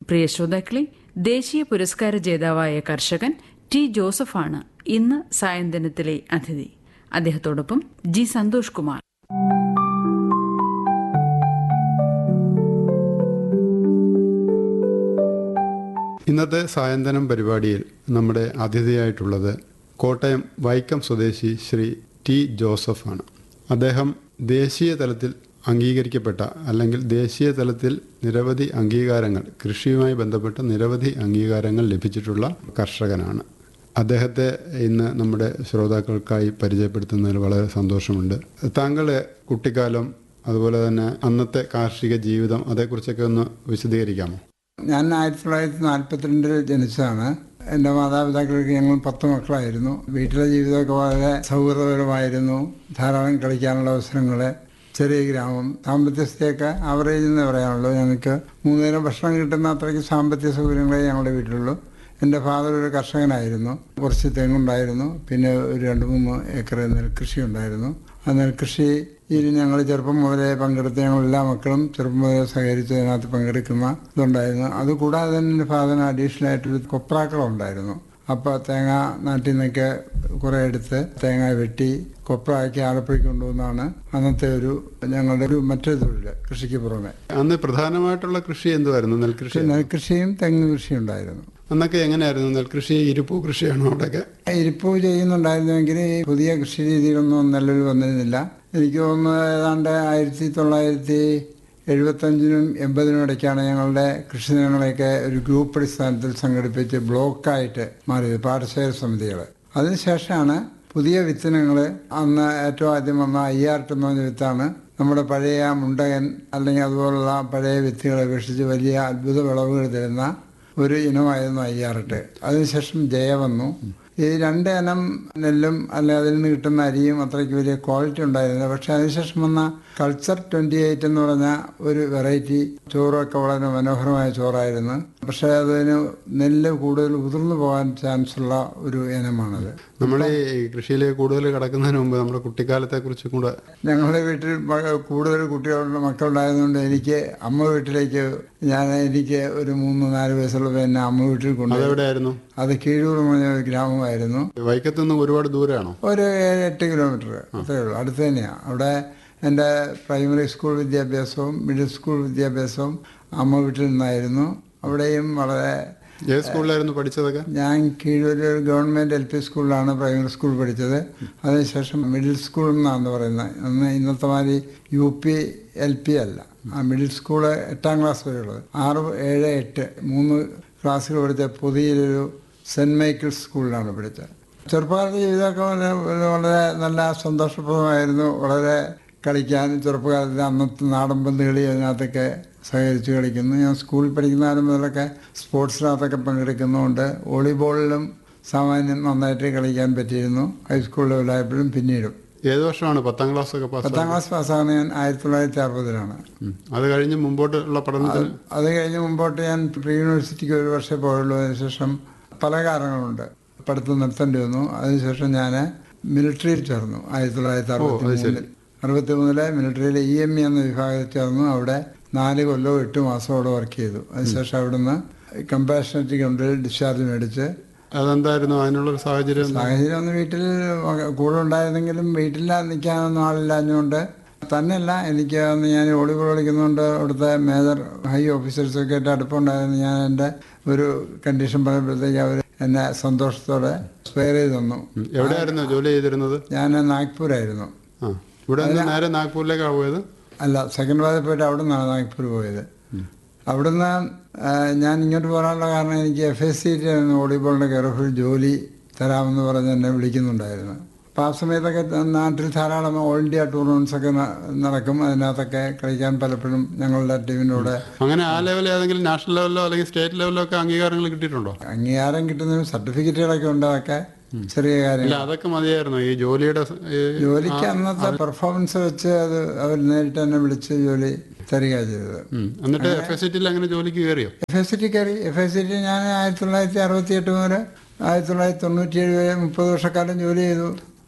പ്രിയ ശ്രോതാക്കളെ ദേശീയ പുരസ്കാര ജേതാവായ കർഷകൻ ടി ജോസഫാണ് ഇന്ന് സായന്തനത്തിലെ അതിഥി അദ്ദേഹത്തോടൊപ്പം ജി സന്തോഷ് കുമാർ ഇന്നത്തെ സായന്തനം പരിപാടിയിൽ നമ്മുടെ അതിഥിയായിട്ടുള്ളത് കോട്ടയം വൈക്കം സ്വദേശി ശ്രീ ടി ജോസഫാണ് അദ്ദേഹം ദേശീയ തലത്തിൽ അംഗീകരിക്കപ്പെട്ട അല്ലെങ്കിൽ ദേശീയ തലത്തിൽ നിരവധി അംഗീകാരങ്ങൾ കൃഷിയുമായി ബന്ധപ്പെട്ട നിരവധി അംഗീകാരങ്ങൾ ലഭിച്ചിട്ടുള്ള കർഷകനാണ് അദ്ദേഹത്തെ ഇന്ന് നമ്മുടെ ശ്രോതാക്കൾക്കായി പരിചയപ്പെടുത്തുന്നതിൽ വളരെ സന്തോഷമുണ്ട് താങ്കളുടെ കുട്ടിക്കാലം അതുപോലെ തന്നെ അന്നത്തെ കാർഷിക ജീവിതം അതേക്കുറിച്ചൊക്കെ ഒന്ന് വിശദീകരിക്കാമോ ഞാൻ ആയിരത്തി തൊള്ളായിരത്തി നാൽപ്പത്തിരണ്ടിൽ ജനിച്ചതാണ് എൻ്റെ മാതാപിതാക്കൾക്ക് ഞങ്ങൾ പത്ത് മക്കളായിരുന്നു വീട്ടിലെ ജീവിതമൊക്കെ വളരെ സൗഹൃദപരമായിരുന്നു ധാരാളം കളിക്കാനുള്ള അവസരങ്ങൾ ചെറിയ ഗ്രാമം സാമ്പത്തിക സ്ഥിതിയൊക്കെ ആവറേജ് എന്ന് പറയാനുള്ളൂ ഞങ്ങൾക്ക് മൂന്നേരം ഭക്ഷണം കിട്ടുന്ന അത്രയ്ക്ക് സാമ്പത്തിക സൗകര്യങ്ങളെ ഞങ്ങളുടെ വീട്ടിലുള്ളൂ എൻ്റെ ഫാദർ ഒരു കർഷകനായിരുന്നു കുറച്ച് തെങ്ങുണ്ടായിരുന്നു പിന്നെ ഒരു രണ്ട് മൂന്ന് ഏക്കർ നെൽകൃഷി ഉണ്ടായിരുന്നു ആ നെൽകൃഷിയിൽ ഞങ്ങൾ ചെറുപ്പം മുതലേ പങ്കെടുത്ത് ഞങ്ങൾ എല്ലാ മക്കളും ചെറുപ്പം മുതലേ സഹകരിച്ച് അതിനകത്ത് പങ്കെടുക്കുന്ന ഇതുണ്ടായിരുന്നു അതുകൂടാതെ തന്നെ എൻ്റെ ഫാദറിന് അഡീഷണൽ ആയിട്ടൊരു കൊപ്രാക്കളം ഉണ്ടായിരുന്നു അപ്പോൾ തേങ്ങ നാട്ടിൽ നിന്നൊക്കെ കുറേ എടുത്ത് തേങ്ങ വെട്ടി കൊപ്രാക്കി ആലപ്പുഴയ്ക്ക് കൊണ്ടുവന്നാണ് അന്നത്തെ ഒരു ഞങ്ങളുടെ ഒരു മറ്റൊരു തൊഴിൽ കൃഷിക്ക് പുറമെ അന്ന് പ്രധാനമായിട്ടുള്ള കൃഷി എന്തുവായിരുന്നു നെൽകൃഷി നെൽകൃഷിയും തെങ്ങ് കൃഷിയും ഉണ്ടായിരുന്നു അന്നൊക്കെ എങ്ങനെയായിരുന്നു നെൽകൃഷി ഇരിപ്പൂ കൃഷിയാണോ അവിടെയൊക്കെ ഇരിപ്പൂ ചെയ്യുന്നുണ്ടായിരുന്നുവെങ്കിൽ ഈ പുതിയ കൃഷി രീതികളൊന്നും നിലവിൽ വന്നിരുന്നില്ല എനിക്ക് തോന്നുന്നു ഏതാണ്ട് ആയിരത്തി തൊള്ളായിരത്തി എഴുപത്തഞ്ചിനും എൺപതിനും ഇടയ്ക്കാണ് ഞങ്ങളുടെ കൃഷി ദിനങ്ങളെയൊക്കെ ഒരു ഗ്രൂപ്പ് അടിസ്ഥാനത്തിൽ സംഘടിപ്പിച്ച് ബ്ലോക്കായിട്ട് മാറിയത് പാടശേഖര സമിതികൾ അതിനുശേഷമാണ് പുതിയ വിത്തിനങ്ങൾ അന്ന് ഏറ്റവും ആദ്യം വന്ന അയ്യാർട്ട് എന്ന് പറഞ്ഞ വിത്താണ് നമ്മുടെ പഴയ മുണ്ടകൻ അല്ലെങ്കിൽ അതുപോലുള്ള പഴയ വിത്തുകളെ അപേക്ഷിച്ച് വലിയ അത്ഭുത വിളവുകൾ തരുന്ന ഒരു ഇനമായിരുന്നു അയ്യാറട്ട് അതിനുശേഷം ജയ വന്നു ഈ രണ്ട് ഇനം നെല്ലും അല്ലെ അതിൽ നിന്ന് കിട്ടുന്ന അരിയും അത്രയ്ക്ക് വലിയ ക്വാളിറ്റി ഉണ്ടായിരുന്നില്ല പക്ഷെ അതിനുശേഷം വന്ന കൾച്ചർ ട്വന്റി എയ്റ്റ് എന്ന് പറഞ്ഞ ഒരു വെറൈറ്റി ചോറൊക്കെ വളരെ മനോഹരമായ ചോറായിരുന്നു പക്ഷെ അതിന് നെല്ല് കൂടുതൽ ഉതിർന്നു പോകാൻ ചാൻസ് ഉള്ള ഒരു ഇനമാണത് നമ്മൾ ഈ കൃഷിയിലേക്ക് കൂടുതൽ കടക്കുന്നതിന് മുമ്പ് നമ്മുടെ കുട്ടിക്കാലത്തെ കുറിച്ച് കൂടെ ഞങ്ങളുടെ വീട്ടിൽ മ- കൂടുതൽ കുട്ടികളുടെ മക്കളുണ്ടായതുകൊണ്ട് എനിക്ക് അമ്മ വീട്ടിലേക്ക് ഞാൻ എനിക്ക് ഒരു മൂന്ന് നാല് വയസ്സുള്ളപ്പോൾ എന്നെ അമ്മ വീട്ടിൽ കൊണ്ടുപോയി അതെവിടെയായിരുന്നു അത് കീഴൂർ എന്ന് പറഞ്ഞ ഒരു ഗ്രാമമായിരുന്നു വൈക്കത്തു നിന്ന് ഒരുപാട് ദൂരെയാണോ ഒരു ഏഴ് എട്ട് കിലോമീറ്റർ അത്രയേ ഉള്ളൂ അടുത്ത് തന്നെയാണ് അവിടെ എൻ്റെ പ്രൈമറി സ്കൂൾ വിദ്യാഭ്യാസവും മിഡിൽ സ്കൂൾ വിദ്യാഭ്യാസവും അമ്മ വീട്ടിൽ നിന്നായിരുന്നു അവിടെയും വളരെ ഏത് സ്കൂളിലായിരുന്നു പഠിച്ചതൊക്കെ ഞാൻ കീഴൂര് ഗവൺമെൻറ് എൽ പി സ്കൂളിലാണ് പ്രൈമറി സ്കൂൾ പഠിച്ചത് അതിനുശേഷം മിഡിൽ സ്കൂൾ എന്നാണ് പറയുന്നത് അന്ന് ഇന്നത്തെ മാതിരി യു പി എൽ പി അല്ല ആ മിഡിൽ സ്കൂള് എട്ടാം ക്ലാസ് വരെയുള്ളത് ആറ് ഏഴ് എട്ട് മൂന്ന് ക്ലാസ്സുകൾ പഠിച്ച പുതിയൊരു സെൻറ് മൈക്കിൾസ് സ്കൂളിലാണ് പഠിച്ചത് ചെറുപ്പകാലത്തെ ജീവിതമൊക്കെ വളരെ വളരെ നല്ല സന്തോഷപ്രദമായിരുന്നു വളരെ കളിക്കാൻ ചെറുപ്പകാലത്ത് അന്നത്തെ നാടൻ പന്ത് കളി അതിനകത്തൊക്കെ സഹകരിച്ച് കളിക്കുന്നു ഞാൻ സ്കൂളിൽ പഠിക്കുന്ന കാലം മുതലൊക്കെ സ്പോർട്സിനകത്തൊക്കെ പങ്കെടുക്കുന്നുണ്ട് വോളിബോളിലും സാമാന്യം നന്നായിട്ട് കളിക്കാൻ പറ്റിയിരുന്നു ഹൈസ്കൂൾ ലെവലായപ്പോഴും പിന്നീടും ഏത് വർഷമാണ് പത്താം ക്ലാസ് ഒക്കെ പാസ് പത്താം ക്ലാസ് പാസ്സാകുന്ന ഞാൻ ആയിരത്തി തൊള്ളായിരത്തി അറുപതിലാണ് അത് കഴിഞ്ഞ് മുമ്പോട്ടുള്ള പഠനത്തിന് അത് കഴിഞ്ഞ് മുമ്പോട്ട് ഞാൻ പ്രീ യൂണിവേഴ്സിറ്റിക്ക് ഒരു വർഷം പോയുള്ളൂ അതിനുശേഷം പല കാരണങ്ങളുണ്ട് പഠിത്തം നിർത്തേണ്ടി വന്നു അതിനുശേഷം ഞാൻ മിലിറ്ററിയിൽ ചേർന്നു ആയിരത്തി തൊള്ളായിരത്തി അറുപത്തി മൂന്നിൽ അറുപത്തി മൂന്നിലെ മിലിറ്ററിയിലെ ഇ എം ഇ എന്ന വിഭാഗത്തിൽ ചേർന്നു അവിടെ നാല് കൊല്ലവും എട്ട് മാസം അവിടെ വർക്ക് ചെയ്തു അതിനുശേഷം അവിടുന്ന് കമ്പാഷനറ്റ് കൗണ്ടറിൽ ഡിസ്ചാർജ് മേടിച്ച് അതെന്തായിരുന്നു അതിനുള്ളൊരു സാഹചര്യം എന്താ? സാഹചര്യം ഒന്ന് വീട്ടിൽ മക- കൂടെ ഉണ്ടായിരുന്നെങ്കിലും വീട്ടിൽ നിൽക്കാനൊന്നും ആളില്ലാഞ്ഞുകൊണ്ട് തന്നെയല്ല എനിക്ക് അന്ന് ഞാൻ വോളിബോൾ കളിക്കുന്നതുകൊണ്ട് അവിടുത്തെ മേജർ ഹൈ ഓഫീസേഴ്സൊക്കെ ആയിട്ട് അടുപ്പമുണ്ടായിരുന്നു ഞാൻ എൻ്റെ ഒരു കണ്ടീഷൻ പറയുമ്പോഴത്തേക്ക് അവർ എന്നെ സന്തോഷത്തോടെ സ്പെയർ ചെയ്ത് തന്നു ഉം. എവിടെയായിരുന്നു ജോലി ചെയ്തിരുന്നത് ഞാൻ നാഗ്പൂരായിരുന്നു ആ ഇവിടെ നിന്ന് നേരെ നാഗ്പൂരിലേക്കാണ് പോയത് അല്ല സെക്കൻഡ് വാതിൽ പോയിട്ട് അവിടെ നിന്നാണ് നാഗ്പൂർ പോയത് അവിടുന്ന് ആ, ഞാൻ ഇങ്ങോട്ട് പോകാനുള്ള കാരണം എനിക്ക് എഫ് എസ് സി വോളിബോളിൻ്റെ കെയർഫിൽ ജോലി തരാമെന്ന് പറഞ്ഞ് എന്നെ വിളിക്കുന്നുണ്ടായിരുന്നു അപ്പോൾ ആ സമയത്തൊക്കെ നാട്ടിൽ ധാരാളം ഓൾ ഇന്ത്യ ടൂർണമെൻറ്റ്സ് ഒക്കെ ന- നടക്കും അതിനകത്തൊക്കെ കളിക്കാൻ പലപ്പോഴും ഞങ്ങളുടെ ടീമിനോട് അങ്ങനെ ആ ലെവലിൽ ഏതെങ്കിലും നാഷണൽ ലെവലിലോ അല്ലെങ്കിൽ സ്റ്റേറ്റ് ലെവലിലോ ഒക്കെ അംഗീകാരങ്ങൾ കിട്ടിയിട്ടുണ്ടോ അംഗീകാരം കിട്ടുന്നതിനും സർട്ടിഫിക്കറ്റുകളൊക്കെ ഉണ്ട് അതൊക്കെ ചെറിയ കാര്യങ്ങൾ ഇല്ല അതൊക്കെ മതിയായിരുന്നു ഈ ജോലിയുടെ സ- ഈ ജോലിക്ക് അന്നത്തെ പെർഫോമൻസ് വെച്ച് അത് അവർ നേരിട്ട് എന്നെ വിളിച്ച് ജോലി തരിക ചെയ്തത് ഉം. എന്നിട്ട് എഫ് എസ് സിറ്റിയിൽ അങ്ങനെ ജോലിക്ക് കയറിയോ എഫ് എസ് സി ടി കയറി എഫ് എസ് സി ടി ഞാൻ ആയിരത്തി തൊള്ളായിരത്തി അറുപത്തി എട്ട് മുതൽ ആയിരത്തി തൊള്ളായിരത്തി തൊണ്ണൂറ്റിയേഴ് വരെ മുപ്പത് വർഷക്കാലം ജോലി ചെയ്തു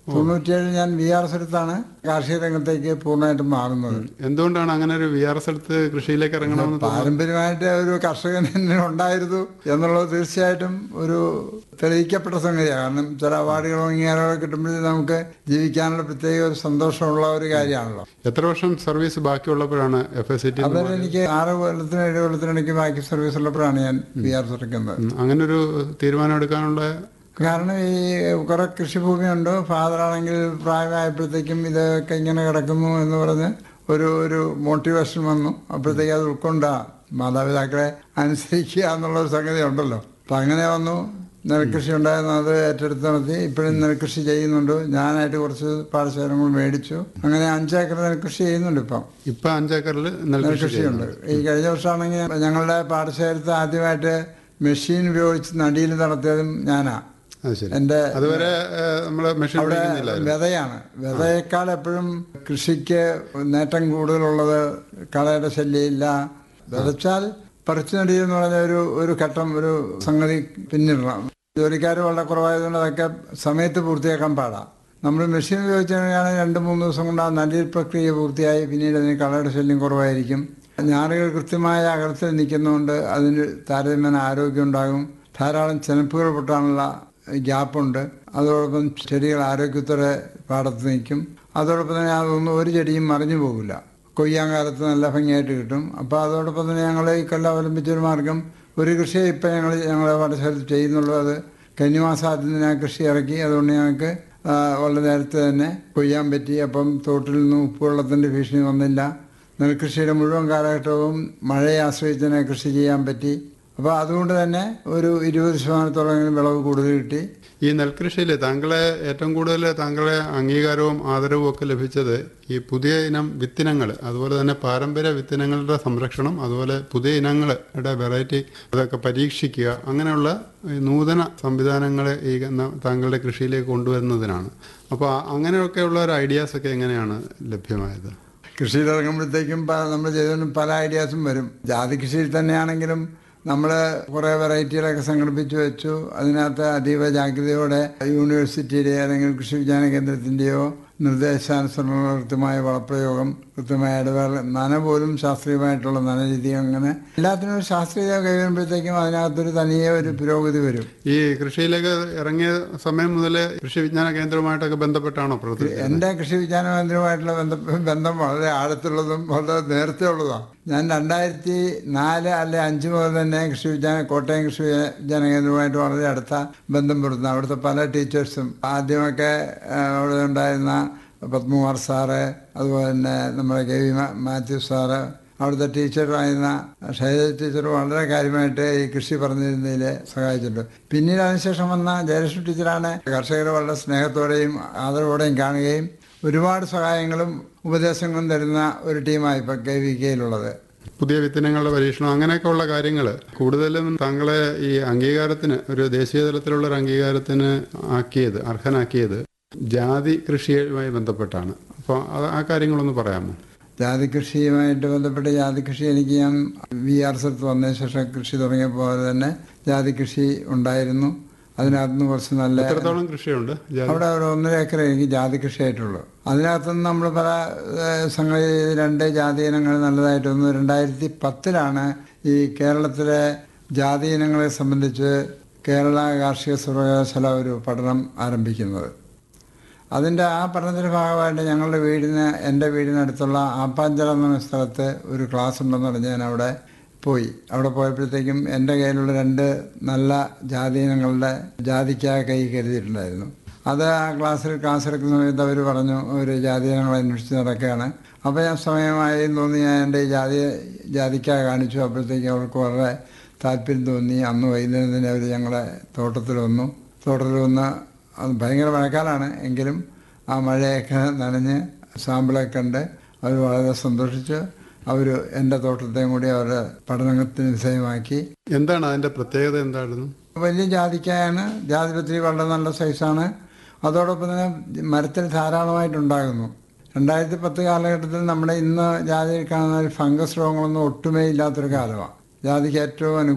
തൊണ്ണൂറ്റിയേഴിൽ ഞാൻ വി ആർ എസ് എടുത്താണ് കാർഷിക രംഗത്തേക്ക് പൂർണ്ണമായിട്ടും മാറുന്നത് എന്തുകൊണ്ടാണ് അങ്ങനെ ഒരു വി ആർ എസ് എടുത്ത് കൃഷിയിലേക്ക് ഇറങ്ങണമെന്ന് തോന്നുന്നത്? പാരമ്പര്യമായിട്ട് ഒരു കർഷകൻ തന്നെ ഉണ്ടായിരുന്നു എന്നുള്ളത് തീർച്ചയായിട്ടും ഒരു തെളിയിക്കപ്പെട്ട സംഗതിയാണ് കാരണം ചില അവാർഡുകളോ അംഗീകാരങ്ങളോ കിട്ടുമ്പോഴേ നമുക്ക് ജീവിക്കാനുള്ള പ്രത്യേക ഒരു സന്തോഷമുള്ള ഒരു കാര്യമാണല്ലോ എത്ര വർഷം സർവീസ് ബാക്കിയുള്ളപ്പോഴാണ് എഫ് എസ് സി ടി അതിൽ എനിക്ക് ആറ് കൊല്ലത്തിന് ഏഴ് കൊല്ലത്തിനിടയ്ക്ക് ബാക്കി സർവീസ് ഉള്ളപ്പോഴാണ് ഞാൻ ബി ആർ എടുക്കുന്നത് അങ്ങനെ ഒരു തീരുമാനം എടുക്കാനുള്ള കാരണം ഈ കുറെ കൃഷിഭൂമിയുണ്ട് ഫാദർ ആണെങ്കിൽ പ്രായമായപ്പോഴത്തേക്കും ഇതൊക്കെ ഇങ്ങനെ കിടക്കുന്നു എന്ന് പറഞ്ഞ് ഒരു ഒരു മോട്ടിവേഷൻ വന്നു അപ്പോഴത്തേക്ക് അത് ഉൾക്കൊണ്ട മാതാപിതാക്കളെ അനുസരിക്കുക എന്നുള്ള ഒരു സംഗതി ഉണ്ടല്ലോ അപ്പം അങ്ങനെ വന്നു നെൽകൃഷി ഉണ്ടായിരുന്നു അത് ഏറ്റെടുത്ത് നടത്തി ഇപ്പോഴും നെൽകൃഷി ചെയ്യുന്നുണ്ട് ഞാനായിട്ട് കുറച്ച് പാടശേഖരങ്ങൾ മേടിച്ചു അങ്ങനെ അഞ്ചേക്കർ നെൽകൃഷി ചെയ്യുന്നുണ്ട് ഇപ്പം ഇപ്പൊ അഞ്ചേക്കറിൽ നെൽകൃഷി നെൽകൃഷിയുണ്ട് ഈ കഴിഞ്ഞ വർഷമാണെങ്കിൽ ഞങ്ങളുടെ പാടശേഖരത്ത് ആദ്യമായിട്ട് മെഷീൻ ഉപയോഗിച്ച് നടിയിൽ നടത്തിയതും ഞാനാ അത് ശരി എൻ്റെ അതുവരെ നമ്മൾ മെഷീൻ അവിടെ ഉപയോഗിക്കുന്നില്ലായിരുന്നു വിതയാണ് വിതയേക്കാൾ എപ്പോഴും കൃഷിക്ക് നേട്ടം കൂടുതലുള്ളത് കളയുടെ ശല്യമില്ല വിതച്ചാൽ പറിച്ചു നടിയിൽ എന്ന് പറഞ്ഞ ഒരു ഒരു ഘട്ടം ഒരു സംഗതി പിന്നിടണം ജോലിക്കാർ വളരെ കുറവായതുകൊണ്ട് അതൊക്കെ സമയത്ത് പൂർത്തിയാക്കാൻ പാടാം നമ്മൾ മെഷീൻ ഉപയോഗിച്ച് കഴിഞ്ഞാൽ രണ്ട് മൂന്ന് ദിവസം കൊണ്ട് ആ നടിയിൽ പ്രക്രിയ പൂർത്തിയായി പിന്നീട് അതിന് കളയുടെ ശല്യം കുറവായിരിക്കും ഞാറുകൾ കൃത്യമായ അകലത്തിൽ നിൽക്കുന്നതുകൊണ്ട് അതിന് താരതമ്യേന ആരോഗ്യം ഉണ്ടാകും ധാരാളം ചെനപ്പുകൾ പൊട്ടാനുള്ള ഗ്യാപ്പുണ്ട് അതോടൊപ്പം ചെടികൾ ആരോഗ്യത്തോടെ പാടത്ത് നിൽക്കും അതോടൊപ്പം തന്നെ അതൊന്നും ഒരു ചെടിയും മറിഞ്ഞു പോകില്ല കൊയ്യാൻ കാലത്ത് നല്ല ഭംഗിയായിട്ട് കിട്ടും അപ്പോൾ അതോടൊപ്പം തന്നെ ഞങ്ങൾ ഈ കൊല്ലം അവലംബിച്ചൊരു മാർഗം ഒരു കൃഷിയെ ഇപ്പം ഞങ്ങൾ ഞങ്ങളുടെ പാടശേഖരത്തിൽ ചെയ്യുന്നുള്ളൂ അത് കന്നിമാസം ആദ്യം തന്നെ ആ കൃഷി ഇറക്കി അതുകൊണ്ട് ഞങ്ങൾക്ക് ആ, വളരെ നേരത്തെ തന്നെ കൊയ്യാൻ പറ്റി അപ്പം തോട്ടിൽ നിന്ന് ഉപ്പുവെള്ളത്തിൻ്റെ ഭീഷണി വന്നില്ല നെൽകൃഷിയുടെ മുഴുവൻ കാലഘട്ടവും മഴയെ ആശ്രയിച്ച് തന്നെ കൃഷി ചെയ്യാൻ പറ്റി അപ്പോൾ അതുകൊണ്ട് തന്നെ ഒരു ഇരുപത് ശതമാനത്തോളം വിളവ് കൂടുതൽ കിട്ടി ഈ നെൽകൃഷിയിൽ താങ്കളെ ഏറ്റവും കൂടുതൽ താങ്കളെ അംഗീകാരവും ആദരവും ഒക്കെ ലഭിച്ചത് ഈ പുതിയ ഇനം വിത്തിനങ്ങൾ അതുപോലെ തന്നെ പാരമ്പര്യ വിത്തിനങ്ങളുടെ സംരക്ഷണം അതുപോലെ പുതിയ ഇനങ്ങളുടെ വെറൈറ്റി അതൊക്കെ പരീക്ഷിക്കുക അങ്ങനെയുള്ള ഈ നൂതന സംവിധാനങ്ങളെ ഈ ന- താങ്കളുടെ കൃഷിയിലേക്ക് കൊണ്ടുവരുന്നതിനാണ് അപ്പോൾ അങ്ങനെയൊക്കെയുള്ള ഒരു ഐഡിയാസ് ഒക്കെ എങ്ങനെയാണ് ലഭ്യമായത് കൃഷിയിൽ ഇറങ്ങുമ്പോഴത്തേക്കും പ- നമ്മൾ ചെയ്തുകൊണ്ട് പല ഐഡിയാസും വരും ജാതി കൃഷിയിൽ തന്നെയാണെങ്കിലും നമ്മൾ കുറേ വെറൈറ്റികളൊക്കെ സംഘടിപ്പിച്ച് വെച്ചു അതിനകത്ത് അതീവ ജാഗ്രതയോടെ യൂണിവേഴ്സിറ്റിയുടെ അല്ലെങ്കിൽ കൃഷി വിജ്ഞാന കേന്ദ്രത്തിൻ്റെയോ നിർദ്ദേശാനുസരണമുള്ള കൃത്യമായ വളപ്രയോഗം കൃത്യമായ ഇടവേള നന പോലും ശാസ്ത്രീയമായിട്ടുള്ള നനരീതി അങ്ങനെ എല്ലാത്തിനും ഒരു ശാസ്ത്രീയത കൈവരുമ്പോഴത്തേക്കും അതിനകത്തൊരു തനിയെ ഒരു പുരോഗതി വരും ഈ കൃഷിയിലേക്ക് ഇറങ്ങിയ സമയം മുതൽ കൃഷി വിജ്ഞാന കേന്ദ്രവുമായിട്ടൊക്കെ ബന്ധപ്പെട്ടാണോ പ്രവർത്തിച്ചത് എൻ്റെ കൃഷി വിജ്ഞാന കേന്ദ്രവുമായിട്ടുള്ള ബന്ധം ബന്ധം വളരെ ആഴത്തുള്ളതും വളരെ നേരത്തെ ഉള്ളതാണ് ഞാൻ രണ്ടായിരത്തി നാല് അല്ലെ അഞ്ച് മുതൽ തന്നെ കൃഷി വിജ്ഞാന കോട്ടയം കൃഷി വിജ്ഞാന കേന്ദ്രവുമായിട്ട് വളരെ അടുത്ത ബന്ധം പുലർത്തുന്നു അവിടുത്തെ പല ടീച്ചേഴ്സും ആദ്യമൊക്കെ ആ, അവിടെ ഉണ്ടായിരുന്ന പത്മകുമാർ സാറ് അതുപോലെ തന്നെ നമ്മുടെ കെ വി മാ- മാത്യു സാറ് അവിടുത്തെ ടീച്ചറായിരുന്ന ശൈലജ ടീച്ചർ വളരെ കാര്യമായിട്ട് ഈ കൃഷി പറഞ്ഞിരുന്നതിൽ സഹായിച്ചിട്ടുണ്ട് പിന്നീട് അതിനുശേഷം വന്ന ജയലക്ഷ്മി ടീച്ചറാണ് കർഷകരെ വളരെ സ്നേഹത്തോടെയും ആദരവോടെയും കാണുകയും ഒരുപാട് സഹായങ്ങളും ഉപദേശങ്ങളും തരുന്ന ഒരു ടീമായി ഇപ്പം കെ വി കെയിലുള്ളത് പുതിയ വിത്തനങ്ങളുടെ പരീക്ഷണം അങ്ങനെയൊക്കെ ഉള്ള കാര്യങ്ങൾ കൂടുതലും താങ്കളെ ഈ അംഗീകാരത്തിന് ഒരു ദേശീയ തലത്തിലുള്ള ഒരു അംഗീകാരത്തിന് ആക്കിയത് അർഹനാക്കിയത് ജാതി കൃഷിയുമായി ബന്ധപ്പെട്ടാണ് അപ്പോൾ അത് ആ കാര്യങ്ങളൊന്ന് പറയാമോ ജാതി കൃഷിയുമായിട്ട് ബന്ധപ്പെട്ട് ജാതി കൃഷി എനിക്ക് ഞാൻ വി ആർ സ്ഥലത്ത് വന്നതിന് ശേഷം കൃഷി തുടങ്ങിയപ്പോൾ തന്നെ ജാതി കൃഷി ഉണ്ടായിരുന്നു അതിനകത്തുനിന്ന് കുറച്ച് നല്ല എത്രത്തോളം കൃഷിയുണ്ട് ജാതി അവിടെ ഒരു ഒന്നര ഏക്കർ എനിക്ക് ജാതി കൃഷിയായിട്ടുള്ളൂ അതിനകത്തുനിന്ന് നമ്മൾ പല ഏഹ്, സംഗതി രണ്ട് ജാതി ഇനങ്ങൾ നല്ലതായിട്ട് വന്നു രണ്ടായിരത്തി പത്തിലാണ് ഈ കേരളത്തിലെ ജാതി ഇനങ്ങളെ സംബന്ധിച്ച് കേരള കാർഷിക സർവകലാശാല ഒരു പഠനം ആരംഭിക്കുന്നത് അതിൻ്റെ ആ പഠനത്തിൻ്റെ ഭാഗമായിട്ട് ഞങ്ങളുടെ വീടിന് എൻ്റെ വീടിനടുത്തുള്ള ആപ്പാഞ്ചല എന്ന സ്ഥലത്ത് ഒരു ക്ലാസ് ഉണ്ടെന്ന് പറഞ്ഞ് ഞാൻ അവിടെ പോയി അവിടെ പോയപ്പോഴത്തേക്കും എൻ്റെ കയ്യിലുള്ള രണ്ട് നല്ല ജാതീനങ്ങളുടെ ജാതിക്ക കൈ കരുതിയിട്ടുണ്ടായിരുന്നു അത് ആ ക്ലാസ്സിൽ ക്ലാസ് എടുക്കുന്ന സമയത്ത് അവർ പറഞ്ഞു ഒരു ജാതീനങ്ങൾ അന്വേഷിച്ച് നടക്കുകയാണ് അപ്പോൾ ഞാൻ സമയമായി എന്ന് തോന്നി ഞാൻ എൻ്റെ ഈ ജാതി ജാതിക്ക കാണിച്ചു അപ്പോഴത്തേക്കും അവർക്ക് വളരെ താല്പര്യം തോന്നി അന്ന് വൈകുന്നേരം തന്നെ അവർ ഞങ്ങളുടെ തോട്ടത്തിൽ വന്നു തോട്ടത്തിൽ വന്ന് അത് ഭയങ്കര മഴക്കാലമാണ് എങ്കിലും ആ മഴയൊക്കെ നനഞ്ഞ് സാമ്പിളൊക്കെ കണ്ട് അവർ വളരെ സന്തോഷിച്ച് അവർ എൻ്റെ തോട്ടത്തെയും കൂടി അവരുടെ പഠനത്തിന് വിധേയമാക്കി എന്താണ് അതിന്റെ പ്രത്യേകത എന്തായിരുന്നു വലിയ ജാതിക്കായാണ് ജാതിപത്രി വളരെ നല്ല സൈസാണ് അതോടൊപ്പം തന്നെ മരത്തിൽ ധാരാളമായിട്ടുണ്ടാകുന്നു രണ്ടായിരത്തി പത്ത് കാലഘട്ടത്തിൽ നമ്മുടെ ഇന്ന് ജാതിയിൽ കാണുന്ന ഒരു ഫംഗസ് രോഗങ്ങളൊന്നും ഒട്ടുമേ ഇല്ലാത്തൊരു കാലമാണ് ജാതിക്ക് ഏറ്റവും അനു